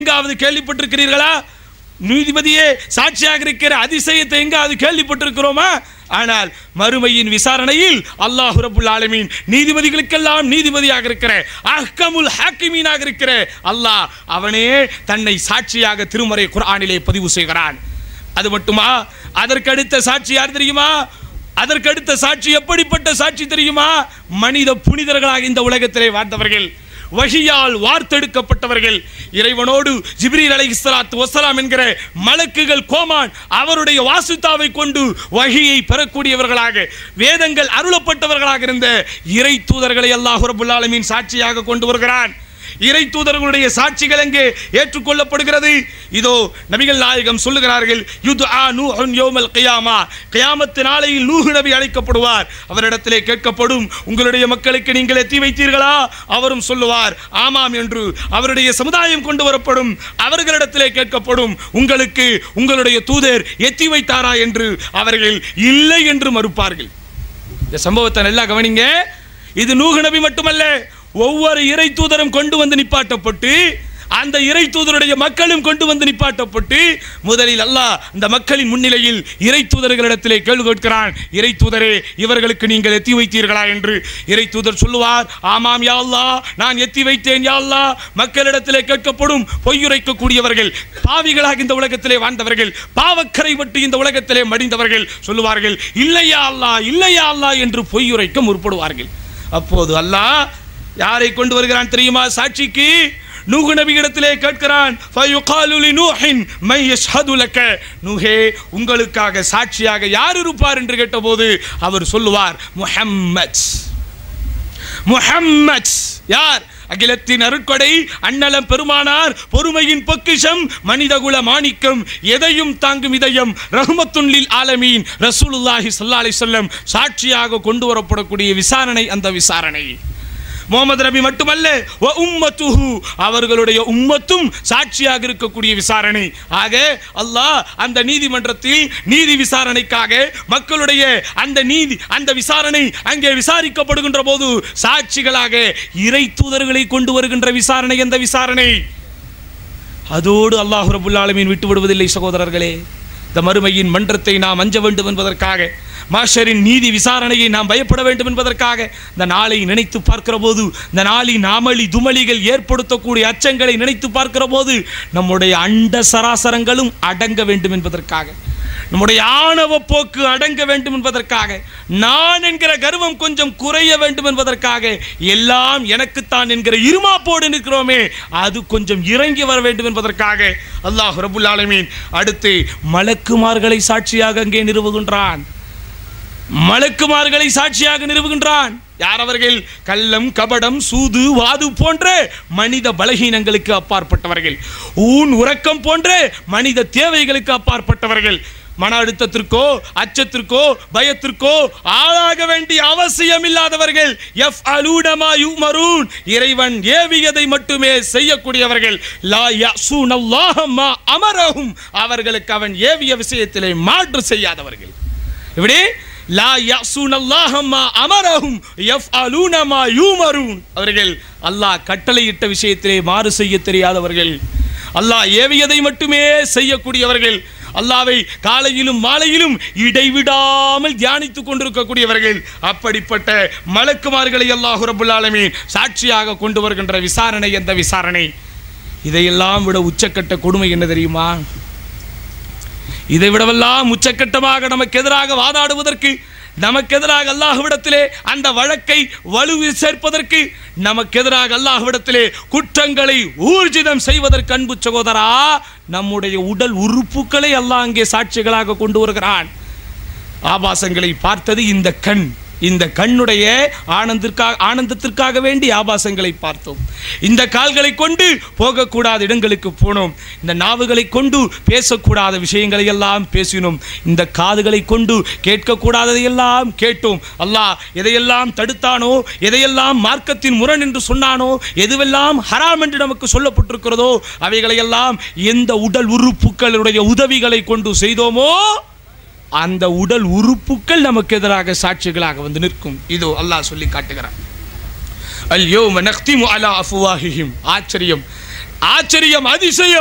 எங்காவது கேள்விப்பட்டிருக்கிறீர்களா நீதிபதியே சாட்சியாக இருக்கிற அதிசயத்தை எங்காவது கேள்விப்பட்டிருக்கிறோமா ஆனால் மறுமையின் விசாரணையில் அல்லாஹ் ரபுல் ஆலமீன் நீதிபதிகளுக்கெல்லாம் நீதிபதியாக இருக்கிற அஹ்கமுல் ஹாக்கிமீனாக இருக்கிற அல்லாஹ் அவனே தன்னை சாட்சியாக திருமறை குர்ஆனிலே பதிவு செய்கிறான் அது மட்டுமா அதற்கடுத்த சாட்சி யார் தெரியுமா அதற்கடுத்த சாட்சி எப்படிப்பட்ட சாட்சி தெரியுமா மனித புனிதர்களாக இந்த உலகத்திலே வாழ்ந்தவர்கள் வகியால் வார்த்தெடுக்கப்பட்டவர்கள் இறைவனோடு ஜிப்ரீல் அலை இஸ்லாத்து வசலாம் என்கிற மலக்குகள் கோமான் அவருடைய வாசுத்தாவை கொண்டு வகியை பெறக்கூடியவர்களாக வேதங்கள் அருளப்பட்டவர்களாக இருந்த இறை தூதர்களை அல்லாஹ் ரபுல் ஆலமீன் சாட்சியாக கொண்டு வருகிறான் இறை தூதர்களுடைய சாட்சிகள் எங்கே ஏற்றுக்கொள்ளப்படுகிறது இதோ நபிகள் நாயகம் சொல்லுகிறார்கள் யுது ஆ நூஹுன் யோமல் கியாமா கியாமத்து நாளையில் நூஹு நபி அழைக்கப்படுவார் அவரிடத்திலே கேட்கப்படும் உங்களுடைய மக்களுக்கு நீங்கள் எத்தி வைத்தீர்களா அவரும் சொல்லுவார் ஆமாம் என்று அவருடைய சமுதாயம் கொண்டு வரப்படும் அவர்களிடத்திலே கேட்கப்படும் உங்களுக்கு உங்களுடைய தூதர் எத்தி வைத்தாரா என்று அவர்கள் இல்லை என்று மறுப்பார்கள் இந்த சம்பவத்தை நல்லா கவனிங்க இது நூஹு நபி மட்டுமல்ல ஒவ்வொரு இறை தூதரும் கொண்டு வந்து நிப்பாட்டப்பட்டு அந்த இறை தூதருடைய மக்களும் கொண்டு வந்து நிப்பாட்டப்பட்டு முதலில் அல்லாஹ் இந்த மக்களின் முன்னிலையில் இறை தூதர்களிடத்திலே கேள்வி கேட்கிறான் இறை தூதரே இவர்களுக்கு நீங்கள் எத்தி வைத்தீர்களா என்று இறை தூதர் சொல்லுவார் ஆமாம் யா அல்லாஹ் நான் எத்தி வைத்தேன் யா அல்லாஹ் மக்களிடத்திலே கேட்கப்படும் பொய்யுரைக்கக்கூடியவர்கள் பாவிகளாக இந்த உலகத்திலே வாழ்ந்தவர்கள் பாவக்கரை விட்டு இந்த உலகத்திலே மடிந்தவர்கள் சொல்லுவார்கள் இல்லையா அல்லாஹ் இல்லையா அல்லாஹ் என்று பொய்யுரைக்க முற்படுவார்கள் அப்போது அல்லாஹ் யாரை கொண்டு வருகிறான் தெரியுமா சாட்சிக்கு நூகு நபியிடத்திலே கேட்கிறான் ஃபயுகாலு லிநூஹின் மை யஷ்ஹது லக நூஹே உங்களுக்காக சாட்சியாக யார் இருப்பார் என்று கேட்டபோது அவர் சொல்லுவார் முஹம்மத் முஹம்மத் யார் அகிலத்தின் அருட்கொடை அண்ணலம் பெருமானார் பொறுமையின் பொக்கிஷம் மனிதகுல மாணிக்கம் எதையும் தாங்கும் இதயம் ரஹ்மத்துன்லில் ஆலமீன் ரசூலுல்லாஹி ஸல்லல்லாஹு அலைஹி வஸல்லம் சாட்சியாக கொண்டு வரப்படக்கூடிய விசாரணை அந்த விசாரணை முகமது நபி மட்டுமல்ல வ உம்மத்துஹு அவர்களுடைய உம்மத்தும் சாட்சியாக இருக்கக்கூடிய விசாரணை ஆக அல்லாஹ் அந்த நீதிமன்றத்தில் நீதி விசாரணைக்காக மக்களுடைய அந்த நீதி அந்த விசாரணை அங்கே விசாரிக்கப்படுகின்ற போது சாட்சிகளாக இறை தூதர்களை கொண்டு வருகின்ற விசாரணை எந்த விசாரணை அதோடு அல்லாஹ் ரபுல் ஆலமீன் விட்டு விடுவதில்லை சகோதரர்களே இந்த மறுமையின் மன்றத்தை நாம் அஞ்ச வேண்டும் என்பதற்காக மாஷரின் நீதி விசாரணையை நாம் பயப்பட வேண்டும் என்பதற்காக இந்த நாளை நினைத்து பார்க்கிற போது இந்த நாளின் அமளி துமளிகள் ஏற்படுத்தக்கூடிய அச்சங்களை நினைத்து பார்க்கிற போது நம்முடைய அண்ட சராசரங்களும் அடங்க வேண்டும் என்பதற்காக நம்முடைய ஆணவ போக்கு அடங்க வேண்டும் என்பதற்காக நான் என்கிற கர்வம் கொஞ்சம் குறைய வேண்டும் என்பதற்காக எல்லாம் எனக்குத்தான் என்கிற இருமாப்போடு நிற்கிறோமே அது கொஞ்சம் இறங்கி வர வேண்டும் என்பதற்காக அல்லாஹ் ரபுல் ஆலமீன் அடுத்து மலக்குமார்களை சாட்சியாக அங்கே நிறுவுகின்றான் மலக்குமார்களை சாட்சியாக நிறுவுகின்றான் யார் அவர்கள் கள்ளம் கபடம் சூது வாது போன்ற மனித பலகீனங்களுக்கு அப்பாற்பட்டவர்கள் ஊன் உறக்கம் போன்ற மனித தேவைகளுக்கு அப்பாற்பட்டவர்கள் மன அழுத்தத்திற்கோ அச்சத்திற்கோ பயத்திற்கோ ஆளாக வேண்டிய அவசியம் இல்லாதவர்கள் எஃப் அலூடமா யுமரூன் இறைவன் ஏவியதை மட்டுமே செய்யக்கூடியவர்கள் லா யஸூனல்லாஹ மா அமரஹும் அவர்களுக்கு அவன் ஏவிய விஷயத்திலே மாற்று செய்யாதவர்கள் இப்படி லா யஸூனல்லாஹ மா அமரஹும் யஃஅலூன மா யூமரூன் அவர்கள் அல்லாஹ் கட்டளையிட்ட விஷயத்திலே மாறு செய்ய தெரியாதவர்கள் அல்லாஹ் ஏவியதை மட்டுமே செய்யக்கூடியவர்கள் அல்லாவை காலையிலும் மாலையிலும் இடைவிடாமல் தியானித்துக் கொண்டிருக்கக்கூடியவர்கள் அப்படிப்பட்ட மலக்குமார்களை அல்லாஹ் ரபுல் ஆலமீன் சாட்சியாக கொண்டு வருகின்ற விசாரணை எந்த விசாரணை இதையெல்லாம் விட உச்சக்கட்ட கொடுமை என்ன தெரியுமா இதை விடவெல்லாம் உச்சக்கட்டமாக நமக்கு எதிராக வாதாடுவதற்கு நமக்கு எதிராக அல்லாஹ்விடத்திலே அந்த வழக்கை வலுவி சேர்ப்பதற்கு நமக்கு எதிராக அல்லாஹ்விடத்திலே குற்றங்களை ஊர்ஜிதம் செய்வதற்கு அன்பு சகோதரா நம்முடைய உடல் உறுப்புகளை அல்லாஹ் அங்கே சாட்சிகளாக கொண்டு வருகிறான் ஆபாசங்களை பார்த்தது இந்த கண் இந்த கண்ணுடைய ஆனந்திற்காக ஆனந்தத்திற்காக வேண்டி ஆபாசங்களை பார்த்தோம் இந்த கால்களை கொண்டு போகக்கூடாத இடங்களுக்கு போனோம் இந்த நாவுகளை கொண்டு பேசக்கூடாத விஷயங்களை எல்லாம் பேசினோம் இந்த காதுகளை கொண்டு கேட்கக்கூடாததையெல்லாம் கேட்டோம் அல்லாஹ் எதையெல்லாம் தடுத்தானோ எதையெல்லாம் மார்க்கத்தின் முரண் என்று சொன்னானோ எதுவெல்லாம் ஹராம் என்று நமக்கு சொல்லப்பட்டிருக்கிறதோ அவைகளையெல்லாம் எந்த உடல் உறுப்புகளுடைய உதவிகளை கொண்டு செய்தோமோ அந்த உடல் உறுப்புகள் நமக்கு எதிராக சாட்சிகளாக வந்து நிற்கும் இதோ அல்லாஹ் சொல்லி காட்டுகிறான் அல்யோம நக்திமு அலா அஃபுவாஹிஹிம் ஆச்சரியம் ஆச்சரியம் அதிசயம்